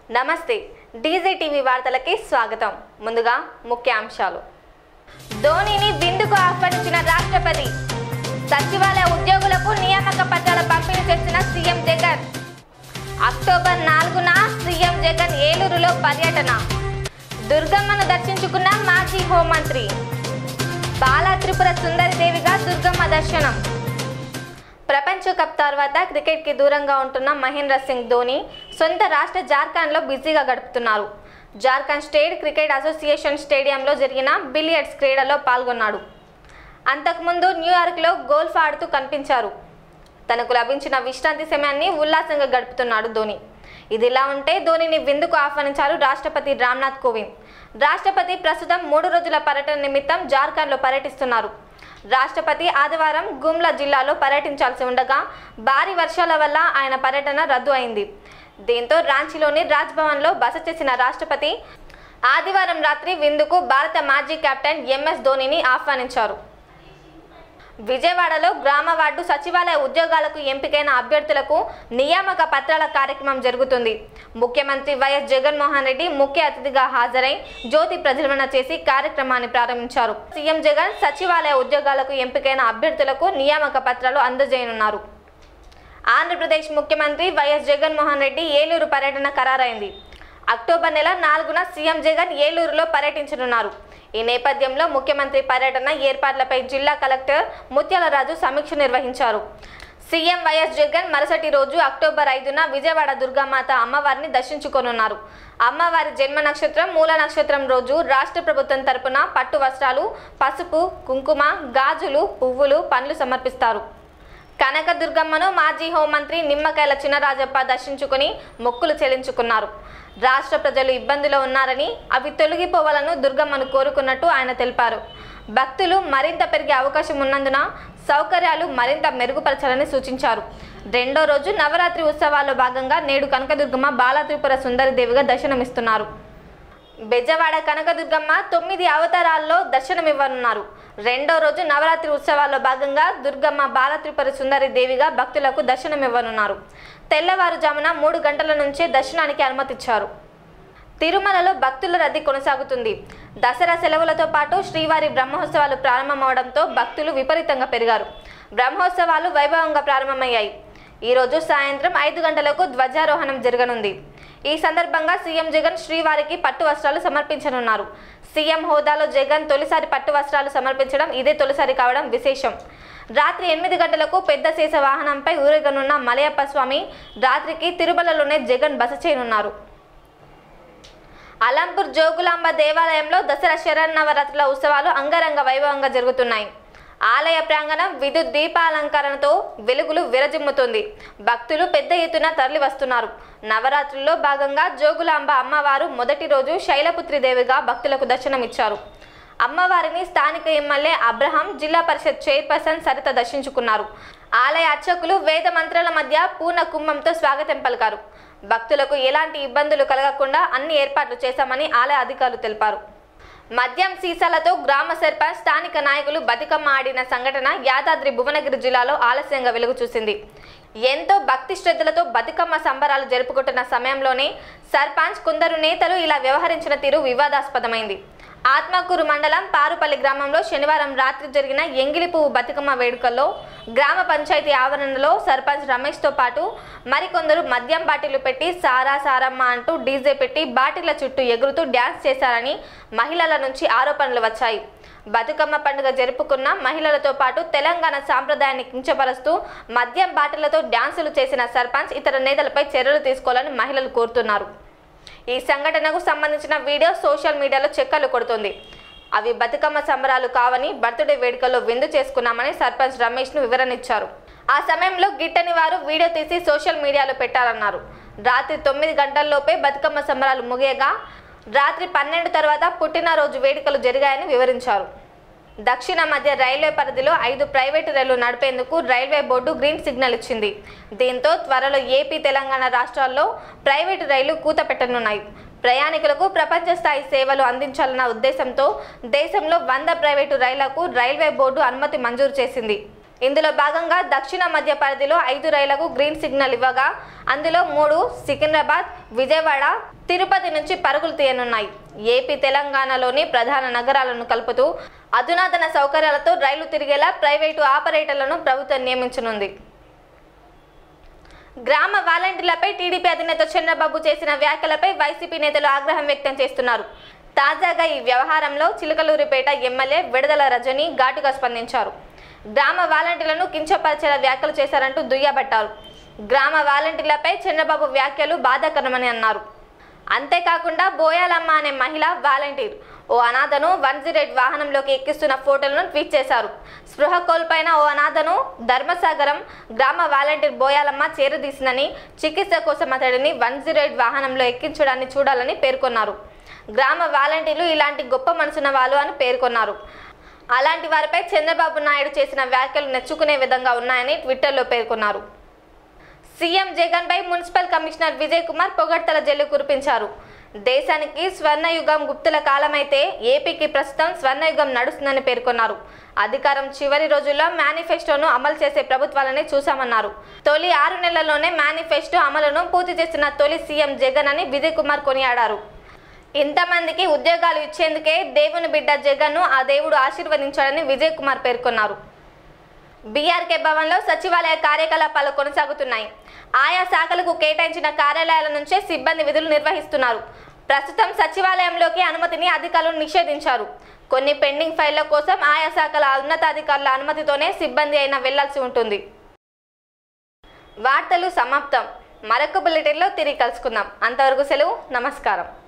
నమస్తే DG TV వార్తలకి స్వాగతం ముందుగా ముఖ్యాంశాలు ధోనిని విందుకు ఆహ్వానించిన రాష్ట్రపతి సచివాలయ ఉద్యోగులకు నియామక పత్రాల పంపిణీ చేసిన సీఎం జగన్ అక్టోబర్ నాలుగున సీఎం జగన్ ఏలూరులో పర్యటన దుర్గమ్మను దర్శించుకున్న మాజీ హోంమంత్రి బాలా త్రిపుర సుందరిదేవిగా దుర్గమ్మ దర్శనం ప్రపంచ కప్ తర్వాత క్రికెట్కి దూరంగా ఉంటున్న మహేంద్ర సింగ్ ధోని సొంత రాష్ట్ర జార్ఖండ్లో బిజీగా గడుపుతున్నారు జార్ఖండ్ స్టేట్ క్రికెట్ అసోసియేషన్ స్టేడియంలో జరిగిన బిలియర్డ్స్ క్రీడలో పాల్గొన్నాడు అంతకుముందు న్యూయార్క్లో గోల్ఫ్ ఆడుతూ కనిపించారు తనకు లభించిన విశ్రాంతి సమయాన్ని ఉల్లాసంగా గడుపుతున్నాడు ధోని ఇదిలా ఉంటే ధోనిని విందుకు ఆహ్వానించారు రాష్ట్రపతి రామ్నాథ్ కోవింద్ రాష్ట్రపతి ప్రస్తుతం మూడు రోజుల పర్యటన నిమిత్తం జార్ఖండ్లో పర్యటిస్తున్నారు రాష్ట్రపతి ఆదివారం గుమ్లా జిల్లాలో పర్యటించాల్సి ఉండగా భారీ వర్షాల వల్ల ఆయన పర్యటన రద్దు అయింది దీంతో రాంచీలోని రాజ్భవన్లో బస చేసిన రాష్ట్రపతి ఆదివారం రాత్రి విందుకు భారత మాజీ కెప్టెన్ ఎంఎస్ ధోనిని ఆహ్వానించారు విజయవాడలో గ్రామ వార్డు సచివాలయ ఉద్యోగాలకు ఎంపికైన అభ్యర్థులకు నియామక పత్రాల కార్యక్రమం జరుగుతుంది ముఖ్యమంత్రి వైఎస్ జగన్మోహన్ రెడ్డి ముఖ్య అతిథిగా హాజరై జ్యోతి ప్రజ్వలన చేసి కార్యక్రమాన్ని ప్రారంభించారు సీఎం జగన్ సచివాలయ ఉద్యోగాలకు ఎంపికైన అభ్యర్థులకు నియామక పత్రాలు అందజేయనున్నారు ఆంధ్రప్రదేశ్ ముఖ్యమంత్రి వైఎస్ జగన్మోహన్ రెడ్డి ఏలూరు పర్యటన ఖరారైంది అక్టోబర్ నెల నాలుగున సీఎం జగన్ ఏలూరులో పర్యటించనున్నారు ఈ నేపథ్యంలో ముఖ్యమంత్రి పర్యటన ఏర్పాట్లపై జిల్లా కలెక్టర్ ముత్యాలరాజు సమీక్ష నిర్వహించారు సీఎం వైఎస్ జగన్ మరుసటి రోజు అక్టోబర్ ఐదున విజయవాడ దుర్గామాత అమ్మవారిని దర్శించుకోనున్నారు అమ్మవారి జన్మ నక్షత్రం మూల నక్షత్రం రోజు రాష్ట్ర ప్రభుత్వం తరపున పట్టు వస్త్రాలు పసుపు కుంకుమ గాజులు పువ్వులు పండ్లు సమర్పిస్తారు కనకదుర్గమ్మను మాజీ హోంమంత్రి నిమ్మకాయల చినరాజప్ప దర్శించుకుని మొక్కులు చెల్లించుకున్నారు రాష్ట్ర ప్రజలు ఇబ్బందిలో ఉన్నారని అవి తొలగిపోవాలను దుర్గమ్మను కోరుకున్నట్టు ఆయన తెలిపారు భక్తులు మరింత పెరిగే అవకాశం ఉన్నందున సౌకర్యాలు మరింత మెరుగుపరచాలని సూచించారు రెండో రోజు నవరాత్రి ఉత్సవాల్లో భాగంగా నేడు కనకదుర్గమ్మ బాలత్రిపుర సుందరిదేవిగా దర్శనమిస్తున్నారు బెజవాడ కనకదుర్గమ్మ తొమ్మిది అవతారాల్లో దర్శనమివ్వనున్నారు రెండో రోజు నవరాత్రి ఉత్సవాల్లో భాగంగా దుర్గమ్మ బాలత్రిపుర సుందరి దేవిగా భక్తులకు దర్శనమివ్వనున్నారు తెల్లవారుజామున మూడు గంటల నుంచే దర్శనానికి అనుమతిచ్చారు తిరుమలలో భక్తుల రద్దీ కొనసాగుతుంది దసరా సెలవులతో పాటు శ్రీవారి బ్రహ్మోత్సవాలు ప్రారంభమవడంతో భక్తులు విపరీతంగా పెరిగారు బ్రహ్మోత్సవాలు వైభవంగా ప్రారంభమయ్యాయి ఈరోజు సాయంత్రం ఐదు గంటలకు ధ్వజారోహణం జరగనుంది ఈ సందర్భంగా సీఎం జగన్ శ్రీవారికి పట్టు వస్త్రాలు సమర్పించనున్నారు సీఎం హోదాలో జగన్ తొలిసారి పట్టు వస్త్రాలు సమర్పించడం ఇదే తొలిసారి కావడం విశేషం రాత్రి ఎనిమిది గంటలకు పెద్ద శేష వాహనంపై ఊరేగనున్న మలయప్ప స్వామి రాత్రికి తిరుమలలోనే జగన్ బస చేయనున్నారు అలంపూర్ జోగులాంబ దేవాలయంలో దసరా శరన్నవరాత్రుల ఉత్సవాలు అంగరంగ వైభవంగా జరుగుతున్నాయి ఆలయ ప్రాంగణం విద్యుత్ దీపాలంకరణతో వెలుగులు విరజిమ్ముతుంది భక్తులు పెద్ద ఎత్తున తరలి వస్తున్నారు నవరాత్రుల్లో భాగంగా జోగులాంబ అమ్మవారు మొదటి రోజు శైలపుత్రి దేవిగా భక్తులకు దర్శనమిచ్చారు అమ్మవారిని స్థానిక ఎమ్మెల్యే అబ్రహాం జిల్లా పరిషత్ చైర్పర్సన్ సరిత దర్శించుకున్నారు ఆలయ అర్చకులు వేద మంత్రాల మధ్య పూర్ణ కుంభంతో స్వాగతం పలికారు భక్తులకు ఎలాంటి ఇబ్బందులు కలగకుండా అన్ని ఏర్పాట్లు చేశామని ఆలయ అధికారులు తెలిపారు మద్యం సీసాలతో గ్రామ సర్పంచ్ స్థానిక నాయకులు బతుకమ్మ ఆడిన సంఘటన యాదాద్రి భువనగిరి జిల్లాలో ఆలస్యంగా వెలుగు చూసింది ఎంతో భక్తి శ్రద్ధలతో బతుకమ్మ సంబరాలు జరుపుకుంటున్న సమయంలోనే సర్పంచ్ కొందరు నేతలు ఇలా వ్యవహరించిన తీరు వివాదాస్పదమైంది ఆత్మకూరు మండలం పారుపల్లి గ్రామంలో శనివారం రాత్రి జరిగిన ఎంగిలి పువ్వు బతుకమ్మ వేడుకల్లో గ్రామ పంచాయతీ ఆవరణలో సర్పంచ్ రమేష్తో పాటు మరికొందరు మద్యం బాటిళ్లు పెట్టి సారా సారమ్మ అంటూ డీజే పెట్టి బాటిళ్ల చుట్టూ ఎగురుతూ డ్యాన్స్ చేశారని మహిళల నుంచి ఆరోపణలు వచ్చాయి బతుకమ్మ పండుగ జరుపుకున్న మహిళలతో పాటు తెలంగాణ సాంప్రదాయాన్ని కించపరుస్తూ మద్యం బాటిళ్లతో డ్యాన్సులు చేసిన సర్పంచ్ ఇతర నేతలపై చర్యలు తీసుకోవాలని మహిళలు కోరుతున్నారు ఈ సంఘటనకు సంబంధించిన వీడియో సోషల్ మీడియాలో చెక్కలు కొడుతుంది అవి బతుకమ్మ సంబరాలు కావని బర్త్డే వేడుకల్లో విందు చేసుకున్నామని సర్పంచ్ రమేష్ను వివరణ ఇచ్చారు ఆ సమయంలో గిట్టని వారు వీడియో తీసి సోషల్ మీడియాలో పెట్టారన్నారు రాత్రి తొమ్మిది గంటల్లోపే బతుకమ్మ సంబరాలు ముగియగా రాత్రి పన్నెండు తర్వాత పుట్టినరోజు వేడుకలు జరిగాయని వివరించారు దక్షిణ మధ్య రైల్వే పరిధిలో ఐదు ప్రైవేటు రైళ్లు నడిపేందుకు రైల్వే బోర్డు గ్రీన్ సిగ్నల్ ఇచ్చింది దీంతో త్వరలో ఏపీ తెలంగాణ రాష్ట్రాల్లో ప్రైవేటు రైళ్లు కూత పెట్టనున్నాయి ప్రయాణికులకు ప్రపంచ స్థాయి సేవలు అందించాలన్న ఉద్దేశంతో దేశంలో వంద ప్రైవేటు రైళ్లకు రైల్వే బోర్డు అనుమతి మంజూరు చేసింది ఇందులో భాగంగా దక్షిణ మధ్య పరిధిలో ఐదు రైళ్లకు గ్రీన్ సిగ్నల్ ఇవ్వగా అందులో మూడు సికింద్రాబాద్ విజయవాడ తిరుపతి నుంచి పరుగులు తీయనున్నాయి ఏపీ తెలంగాణలోని ప్రధాన నగరాలను కలుపుతూ అధునాతన సౌకర్యాలతో రైలు తిరిగేలా ప్రైవేటు ఆపరేటర్లను ప్రభుత్వం నియమించనుంది గ్రామ వాలంటీర్లపై టీడీపీ అధినేత చంద్రబాబు చేసిన వ్యాఖ్యలపై వైసీపీ నేతలు ఆగ్రహం వ్యక్తం చేస్తున్నారు తాజాగా ఈ వ్యవహారంలో చిలకలూరిపేట ఎమ్మెల్యే విడుదల రజని ఘాటుగా స్పందించారు గ్రామ వాలంటీర్లను కించపరిచేలా వ్యాఖ్యలు చేశారంటూ దుయ్యబట్టారు గ్రామ వాలంటీర్లపై చంద్రబాబు వ్యాఖ్యలు బాధాకరమని అన్నారు అంతేకాకుండా బోయాలమ్మ అనే మహిళ వాలంటీర్ ఓ అనాథను వన్ జీరో ఎయిట్ వాహనంలోకి ఎక్కిస్తున్న ఫోటోలను ట్వీట్ చేశారు స్పృహ కోల్పోయిన ఓ అనాథను ధర్మసాగరం గ్రామ వాలంటీర్ బోయాలమ్మ చేరదీసిందని చికిత్స కోసం అతడిని వన్ జీరో ఎయిట్ వాహనంలో ఎక్కించడాన్ని చూడాలని పేర్కొన్నారు గ్రామ వాలంటీర్లు ఇలాంటి గొప్ప మనసున్న వాళ్ళు అని పేర్కొన్నారు అలాంటి వారిపై చంద్రబాబు నాయుడు చేసిన వ్యాఖ్యలు నెచ్చుకునే విధంగా ఉన్నాయని ట్విట్టర్లో పేర్కొన్నారు సీఎం జగన్ పై మున్సిపల్ కమిషనర్ విజయ్ కుమార్ పొగడ్తల జల్లు కురిపించారు దేశానికి స్వర్ణయుగం గుప్తుల కాలమైతే ఏపీకి ప్రస్తుతం స్వర్ణయుగం నడుస్తుందని పేర్కొన్నారు అధికారం చివరి రోజుల్లో మేనిఫెస్టోను అమలు చేసే ప్రభుత్వాలనే చూశామన్నారు తొలి ఆరు నెలల్లోనే మేనిఫెస్టో అమలును పూర్తి చేసిన తొలి సీఎం జగన్ అని విజయ్ కుమార్ కొనియాడారు ఇంతమందికి ఉద్యోగాలు ఇచ్చేందుకే దేవుని బిడ్డ జగన్ను ఆ దేవుడు ఆశీర్వదించాడని విజయ్ కుమార్ పేర్కొన్నారు బీఆర్కే భవన్లో సచివాలయ కార్యకలాపాలు కొనసాగుతున్నాయి ఆయా శాఖలకు కేటాయించిన కార్యాలయాల నుంచే సిబ్బంది విధులు నిర్వహిస్తున్నారు ప్రస్తుతం సచివాలయంలోకి అనుమతిని అధికారులు నిషేధించారు కొన్ని పెండింగ్ ఫైళ్ల కోసం ఆయా శాఖల ఉన్నతాధికారుల అనుమతితోనే సిబ్బంది అయినా వెళ్లాల్సి ఉంటుంది వార్తలు సమాప్తం మరొక బులెటిన్లో తిరిగి కలుసుకుందాం అంతవరకు సెలవు నమస్కారం